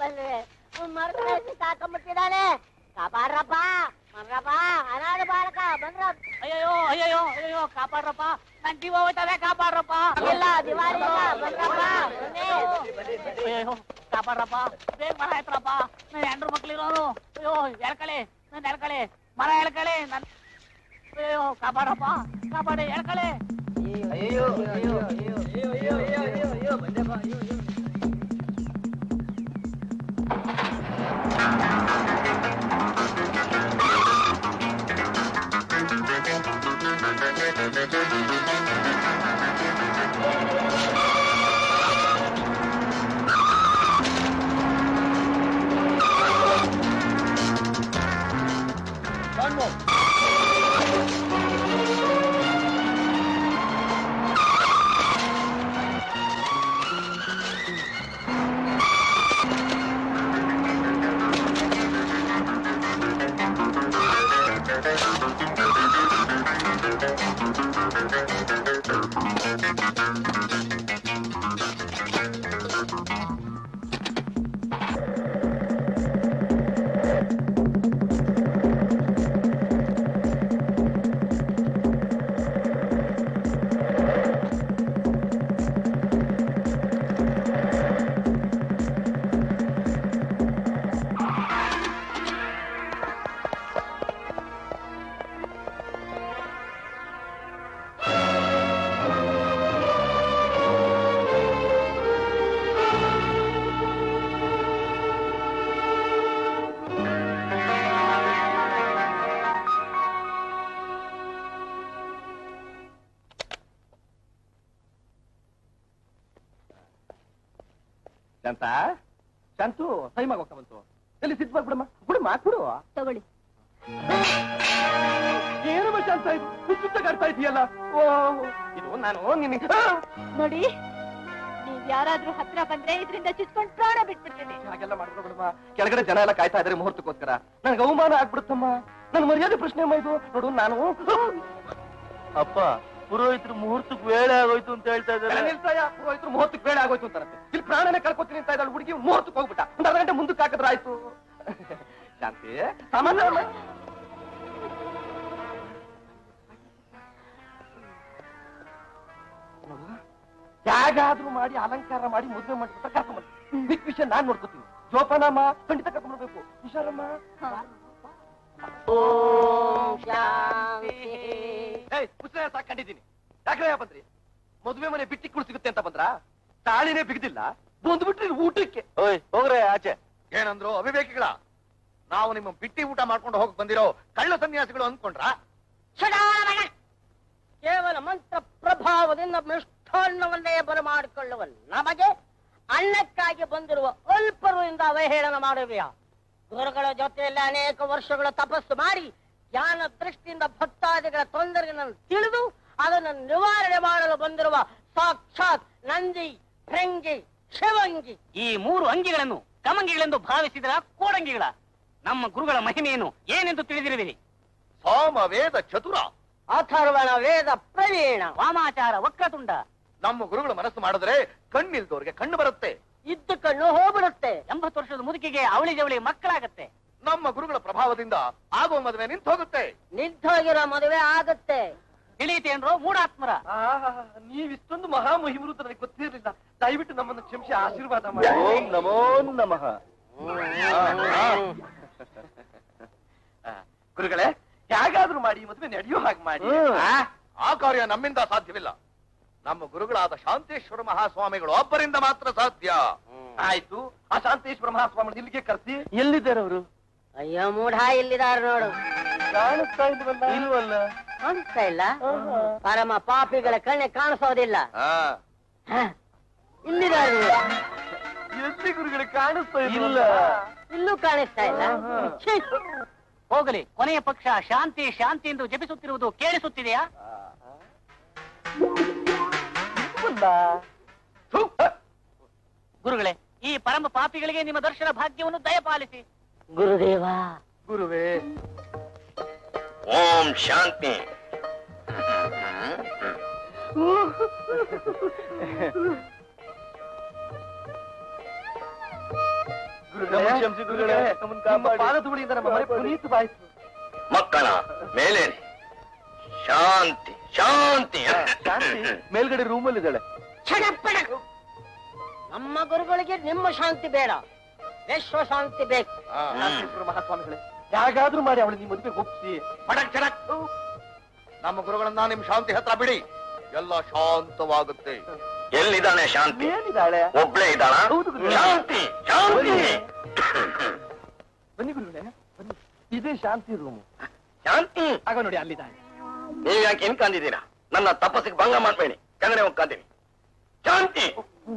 ಬಂದ್ರೆ ಮರದ ಸಿಕ್ಕಾಕೊಂಡ್ಬಿಟ್ಟಿದ್ದಾನೆ ಕಾಪಾಡ್ರಪ್ಪ ಮರ್ರಪ್ಪ ಅನಾಥ ಬಾಲಕ ಬಂದ್ರ ಅಯ್ಯೋ ಅಯ್ಯೋ ಅಯ್ಯೋ ಕಾಪಾಡ್ರಪ್ಪ ನನ್ ಜೀವ ಹೋಯ್ತದೆ ಕಾಪಾಡ್ರಪ್ಪ ಇಲ್ಲ ದಿವಾಳಿ ಇಲ್ಲ ಬಂದ್ರಪ್ಪ ಬನ್ನಿ. ಅಯ್ಯೋ ಕಾಪಾಡ್ರಪ್ಪ ಬೇಗ ಮರ ಎತ್ರಪ್ಪ ನನ್ ಹೆಂಡ್ರು ಮಕ್ಳಿರೋರು ಅಯ್ಯೋ ಎಳ್ಕಳಿ ನನ್ ಎಳ್ಕಳಿ ಮರ ಎಳ್ಕಳಿ ನನ್ ಅಯ್ಯೋ ಕಾಪಾಡ್ರಪ್ಪ ಕಾಪಾಡಿ ಎಳ್ಕಳಿ ಶಾಂತ ಶಾಂತು ಟೈಮ್ ಆಗೋಗ್ತಾ ಬಂತು ಎಲ್ಲಿ ಸಿದ್ದು ಬರ್ಬಿಡಮ್ಮ ಬಿಡಮ್ಮ ಕೊಡು ತಗೊಳ್ಳಿ ಏನಮ್ಮ ಶಾಂತ ಇದು ಹುಚ್ಚುತ್ತ ಕಾಡ್ತಾ ಇದೆಯಲ್ಲ ಓ ಇದು ನಾನು ನಿನಗೆ ನೋಡಿ ನೀವ್ ಯಾರಾದ್ರೂ ಹತ್ರ ಬಂದ್ರೆ ಇದರಿಂದ ಚುಚ್ಕೊಂಡ್ ಪ್ರಾಣ ಬಿಟ್ಬಿಡ್ತೀನಿ ಹಾಗೆಲ್ಲ ಮಾಡ್ಕೊಬಿಡಮ್ಮ ಕೆಳಗಡೆ ಜನ ಎಲ್ಲ ಕಾಯ್ತಾ ಇದ್ದಾರೆ ಮುಹೂರ್ತಕ್ಕೋಸ್ಕರ ನನಗೆ ಅವಮಾನ ಆಗ್ಬಿಡುತ್ತಮ್ಮ ನನ್ನ ಮರ್ಯಾದೆ ಪ್ರಶ್ನೆ ಅಮ್ಮ ಇದು ನೋಡು ನಾನು ಅಪ್ಪ ಪುರೋಹಿತರು ಮುಹೂರ್ತಕ್ಕೆ ವೇಳೆ ಆಗೋಯ್ತು ಅಂತ ಹೇಳ್ತಾ ಬೆಳೆ ನಿಲ್ಸಯ್ಯ, ಪುರೋಹಿತರು ಮುಹೂರ್ತಕ್ಕೆ ಬೇಡ ಆಗೋಯ್ತು ಅಂತಾರಂತೆ ಇಲ್ಲಿ ಪ್ರಾಣನೇ ಕಳ್ಕೊತೀನಿ ಅಂತ ಇದ್ದಾಳೆ ಹುಡುಗಿ ಮುಹೂರ್ತಕ್ಕೆ ಹೋಗ್ಬಿಟ್ಟ ಒಂದು ಅರ್ಧ ಗಂಟೆ ಮುಂದಕ್ಕೆ ಹಾಕಿದ್ರೆ ಆಯ್ತು ಶಾಂತಿ ಸಾಮಾನ್ಯ ಅಮ್ಮ. ನೋಡು, ಹೇಗಾದ್ರೂ ಮಾಡಿ ಅಲಂಕಾರ ಮಾಡಿ ಮದುವೆ ಮಾಡಿಬಿಟ್ರೆ ಕರ್ಕೊಂಡ್ಬಂದು ಬಿಗ್ ವಿಷಯ ನಾನ್ ನೋಡ್ಕೋತೀನಿ ಜೋಪಾನಮ್ಮ ಖಂಡಿತ ಕರ್ಕೊಂಡ್ಬರ್ಬೇಕು ಹುಷಾರಮ್ಮ ಓಂ ಶಾಂತಿ ಏಯ್ ಪುಸ್ತಕ ಸಾಕೊಂಡಿದ್ದೀನಿ ಯಾಕ್ರೆ ಬಂದ್ರಿ ಮದುವೆ ಮನೆ ಬಿಟ್ಟಿ ಕುಳು ಸಿಗುತ್ತೆ ಅಂತ ಬಂದ್ರ ತಾಳಿನೇ ಬಿಗದಿಲ್ಲ ಬಂದ್ಬಿಟ್ರಿ ಊಟಕ್ಕೆ ಓಯ್ ಹೋಗ್ರೆ ಆಚೆ ಏನಂದ್ರು ಅವಿವೇಕಿಗಳ ನಾವು ನಿಮ್ಮ ಬಿಟ್ಟಿ ಊಟ ಮಾಡ್ಕೊಂಡು ಹೋಗಕ್ ಬಂದಿರೋ ಕಳ್ಳ ಸನ್ಯಾಸಿಗಳು ಅಂದ್ಕೊಂಡ್ರ ಕೇವಲ ಮಂತ್ರ ಪ್ರಭಾವದಿಂದ ಮಿಷ್ಟಾನ್ನವನ್ನೇ ಬರಮಾಡಿಕೊಳ್ಳುವ ನಮಗೆ ಅನ್ನಕ್ಕಾಗಿ ಬಂದಿರುವ ಅಲ್ಪರು ಇಂದ ಅವಹೇಳನ ಮಾಡುವೆಯಾ ಗುರುಗಳ ಜೊತೆಯಲ್ಲಿ ಅನೇಕ ವರ್ಷಗಳ ತಪಸ್ಸು ಮಾಡಿ ಜ್ಞಾನ ದೃಷ್ಟಿಯಿಂದ ಭಕ್ತಾದಿಗಳ ತೊಂದರೆಗಳನ್ನು ತಿಳಿದು ಅದನ್ನು ನಿವಾರಣೆ ಮಾಡಲು ಬಂದಿರುವ ಸಾಕ್ಷಾತ್ ನಂದಿ ಭೃಂಗಿ ಶಿವಂಗಿ ಈ ಮೂರು ಅಂಗಿಗಳನ್ನು ಕಮಂಗಿಗಳೆಂದು ಭಾವಿಸಿದ್ರ ಕೋಡಂಗಿಗಳ ನಮ್ಮ ಗುರುಗಳ ಮಹಿಮೆಯನ್ನು ಏನೆಂದು ತಿಳಿದಿರುವಿರಿ ಸಾಮ ವೇದ ಚತುರ ಅಥರ್ವಣ ವೇದ ಪ್ರವೀಣ ವಾಮಾಚಾರ ವಕ್ರತುಂಡ ನಮ್ಮ ಗುರುಗಳು ಮನಸ್ಸು ಮಾಡಿದ್ರೆ ಕಣ್ಣಿಲ್ದವ್ರಿಗೆ ಕಣ್ಣು ಬರುತ್ತೆ ಇದ್ದ ಕಣ್ಣು ಹೋಗ್ಬಿಡುತ್ತೆ ಎಂಬತ್ತು ವರ್ಷದ ಮುದುಕಿಗೆ ಅವಳಿ ಜವಳಿ ಮಕ್ಕಳಾಗತ್ತೆ ನಮ್ಮ ಗುರುಗಳ ಪ್ರಭಾವದಿಂದ ಆಗುವ ಮದುವೆ ನಿಂತು ಹೋಗುತ್ತೆ ನಿಂತೋಗಿರೋ ಮದುವೆ ಆಗುತ್ತೆ ತಿಳಿಯಿತೇನ್ರೋ ಮೂಢಾತ್ಮರ ನೀವ್ ಇಷ್ಟೊಂದು ಮಹಾಮಹಿಮರು ಅಂತ ನನಗೆ ಗೊತ್ತಿರಲಿಲ್ಲ ದಯವಿಟ್ಟು ನಮ್ಮನ್ನು ಕ್ಷಮಿಸಿ ಆಶೀರ್ವಾದ ಮಾಡಿ ಓಂ ನಮೋ ನಮಃ ಆ, ಗುರುಗಳೇ ಹೇಗಾದ್ರೂ ಮಾಡಿ ಈ ಮದುವೆ ನಡೆಯೋ ಹಾಗೆ ಮಾಡಿ ಆ, ಆ ಕಾರ್ಯ ನಮ್ಮಿಂದ ಸಾಧ್ಯವಿಲ್ಲ ನಮ್ಮ ಗುರುಗಳಾದ ಶಾಂತೇಶ್ವರ ಮಹಾಸ್ವಾಮಿಗಳು ಒಬ್ಬರಿಂದ ಮಾತ್ರ ಸಾಧ್ಯ ಆಯ್ತು ಆ ಶಾಂತೇಶ್ವರ ಮಹಾಸ್ವಾಮಿ ಇಲ್ಲಿಗೆ ಕರ್ಸಿ ಎಲ್ಲಿದ್ದಾರೆ ಅವರು ಅಯ್ಯೋ ಮೂಢ ಇಲ್ಲಿದಾರ ನೋಡು ಕಾಣಿಸ್ತಾ ಇಲ್ವಲ್ಲ ಇಲ್ವಲ್ಲ ಕಾಣಿಸ್ತಾ ಇಲ್ಲ ಪರಮ ಪಾಪಿಗಳ ಕಣ್ಣೆ ಕಾಣಿಸೋದಿಲ್ಲ ಆ, ಹ, ಇಲ್ಲಿದಾರ ನೋಡು. ಎಲ್ಲಿ ಗುರುಗಳೇ ಕಾಣಿಸ್ತಾ ಇಲ್ಲ ಇಲ್ಲೂ ಕಾಣಿಸ್ತಾ ಇಲ್ಲ ಛೀ, ಹೋಗಲಿ ಕೊನೆಯ ಪಕ್ಷ ಶಾಂತಿ ಶಾಂತಿ ಎಂದು ಜಪಿಸುತ್ತಿರುವುದು ಕೇಳಿಸುತ್ತಿದೆಯಾ ಥು, ಗುರುಗಳೇ ಈ ಪರಮ ಪಾಪಿಗಳಿಗೆ ನಿಮ್ಮ ದರ್ಶನ ಭಾಗ್ಯವನ್ನು ದಯಪಾಲಿಸಿ ಗುರುದೇವ ಗುರುವೇ ಓಂ ಶಾಂತಿ ನಮ್ಮನ್ನ ಕ್ಷಮಿಸಿ ಗುರುಗಳೇ. ನಿಮ್ಮ ಪಾದಧೂಳಿಯಿಂದ ನಮ್ಮ ಮನೆ ಪುನೀತವಾಯ್ತು ಮಕ್ಕಳ ಮೇಲೇನೆ ಶಾಂತಿ ಶಾಂತಿ ಶಾಂತಿ ಮೇಲ್ಗಡೆ ರೂಮಲ್ಲಿ ಇದ್ದಾಳೆ ಛಡಪ್ಪಡ ನಮ್ಮ ಗುರುಗಳಿಗೆ ನಿಮ್ಮ ಶಾಂತಿ ಬೇಡ ವಿಶ್ವ ಶಾಂತಿ ಬೇಕು ಶಾಂತೇಶ್ವರ ಮಹಾಸ್ವಾಮಿಗಳೇ ಯಾಗಾದ್ರೂ ಮಾಡಿ ಅವಳು ನಿಮ್ಮ ಮದುವೆ ಒಪ್ಪಿಸಿ ಪಡಕ್ ಚಡಕ್ ನಮ್ಮ ಗುರುಗಳನ್ನ ನಿಮ್ ಶಾಂತಿ ಹತ್ರ ಬಿಡಿ ಎಲ್ಲ ಶಾಂತವಾಗುತ್ತೆ ಎಲ್ಲಿದ್ದಾನೆ ಶಾಂತಿ ಏನಿದ್ದಾಳೆ ಒಬ್ಳೇ ಇದ್ದಾಳ ಹೌದು ಗುರುಗಳೇ. ಶಾಂತಿ ಶಾಂತಿ ಬನ್ನಿ ಗುರುಗಳೇ ಬನ್ನಿ ಇದೇ ಶಾಂತಿ ರೂಮು ಶಾಂತಿ ಆಗ ನೋಡಿ ಅಲ್ಲಿದ್ದಾಳೆ ನೀವ್ ಯಾಕೆ ಇನ್ಕಂದಿದ್ದೀರಾ ನನ್ನ ತಪಸ್ಸಿಗೆ ಭಂಗ ಮಾಡ್ಬೇಡಿ ಕೆಳಗಡೆ ಹೋಗ್ಕಂತೀನಿ ಶಾಂತಿ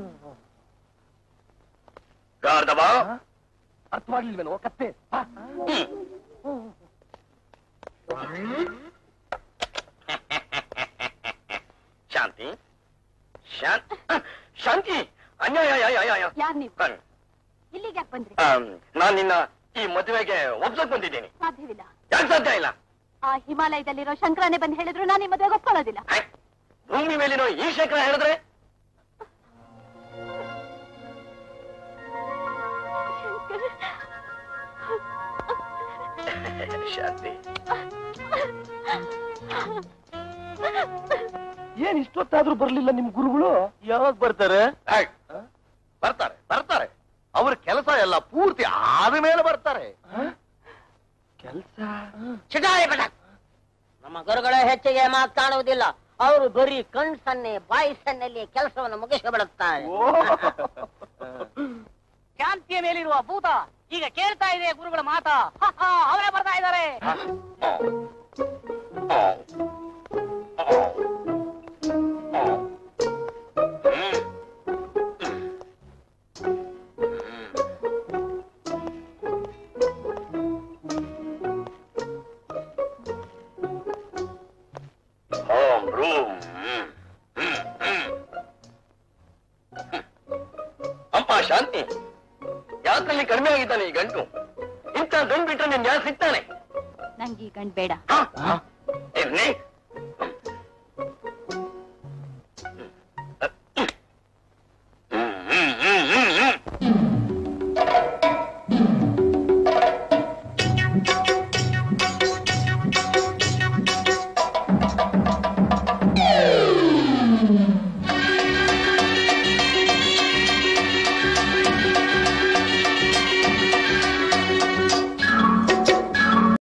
ಗಾರ್ಧವ ಅರ್ಥವಾಗ್ಲಿಲ್ವೇನೋ ಕತ್ತೆ ಬಾ. ಶಾಂತಿ ಶಾಂತಿ ಶಾಂತಿ ಅನ್ಯಾಯ ಅನ್ಯಾಯ, ಅನ್ಯಾಯ. ಯಾರ್ ನೀವು ಹ್ಮ್. ಇಲ್ಲಿಗೆ ಯಾಕೆ ಬಂದ್ರಿ ಆಮ್, ನಾನ್ ನಿನ್ನ ಈ ಮದುವೆಗೆ ಒಪ್ಸಕ್ ಬಂದಿದ್ದೀನಿ ಸಾಧ್ಯವಿಲ್ಲ ಯಾಕೆ ಸಾಧ್ಯ ಇಲ್ಲ ಆ ಹಿಮಾಲಯದಲ್ಲಿರೋ ಶಂಕರನೇ ಬಂದು ಹೇಳಿದ್ರು ನಾನು ನಿಮ್ಮ ಮದುವೆಗೆ ಒಪ್ಕೊಳ್ಳೋದಿಲ್ಲ ಹೈ, ಭೂಮಿ ಮೇಲಿನ ಈ ಶೇಖರ ಹೇಳಿದ್ರೆ ಶಾಂತಿ ಏನ್ ಇಷ್ಟೊತ್ತಾದ್ರೂ ಬರ್ಲಿಲ್ಲ ನಿಮ್ ಗುರುಗಳು ಯಾವಾಗ ಬರ್ತಾರೆ ಹೈ, ಬರ್ತಾರೆ ಬರ್ತಾರೆ ಅವ್ರ ಕೆಲಸ ಎಲ್ಲ ಪೂರ್ತಿ ಆದ ಮೇಲೆ ಬರ್ತಾರೆ ಕೆಲ್ಸ ಚಿಟಾರಿ ಪಟ ನಮ್ಮ ಗುರುಗಳು ಹೆಚ್ಚಿಗೆ ಮಾತನಾಡುವುದಿಲ್ಲ ಅವರು ಬರೀ ಕಣ್ ಸನ್ನೆ ಬಾಯಿ ಸನ್ನಲ್ಲಿ ಕೆಲಸವನ್ನು ಮುಗಿಸಿಬಿಡುತ್ತಾರೆ ಶಾಂತಿಯ ಮೇಲಿರುವ ಭೂತ ಈಗ ಕೇಳ್ತಾ ಇದೆ ಗುರುಗಳ ಮಾತ ಹ, ಹ, ಅವರೇ ಬರ್ತಾ ಇದ್ದಾರೆ ಓಂ ರೂಮ್ ಅಪ್ಪ ಶಾಂತಿ ಯಾತ್ರಲ್ಲಿ ಕಡಿಮೆ ಆಗಿದ್ದಾನೆ ಈ ಗಂಟು ಇಂಥ ಗಂಡು ಬಿಟ್ರೆ ನಿನ್ ಯಾರು ಸಿಗ್ತಾನೆ ನಂಗೆ ಈ ಗಂಡ್ ಬೇಡ ಹ? ಏನ್ನೇ?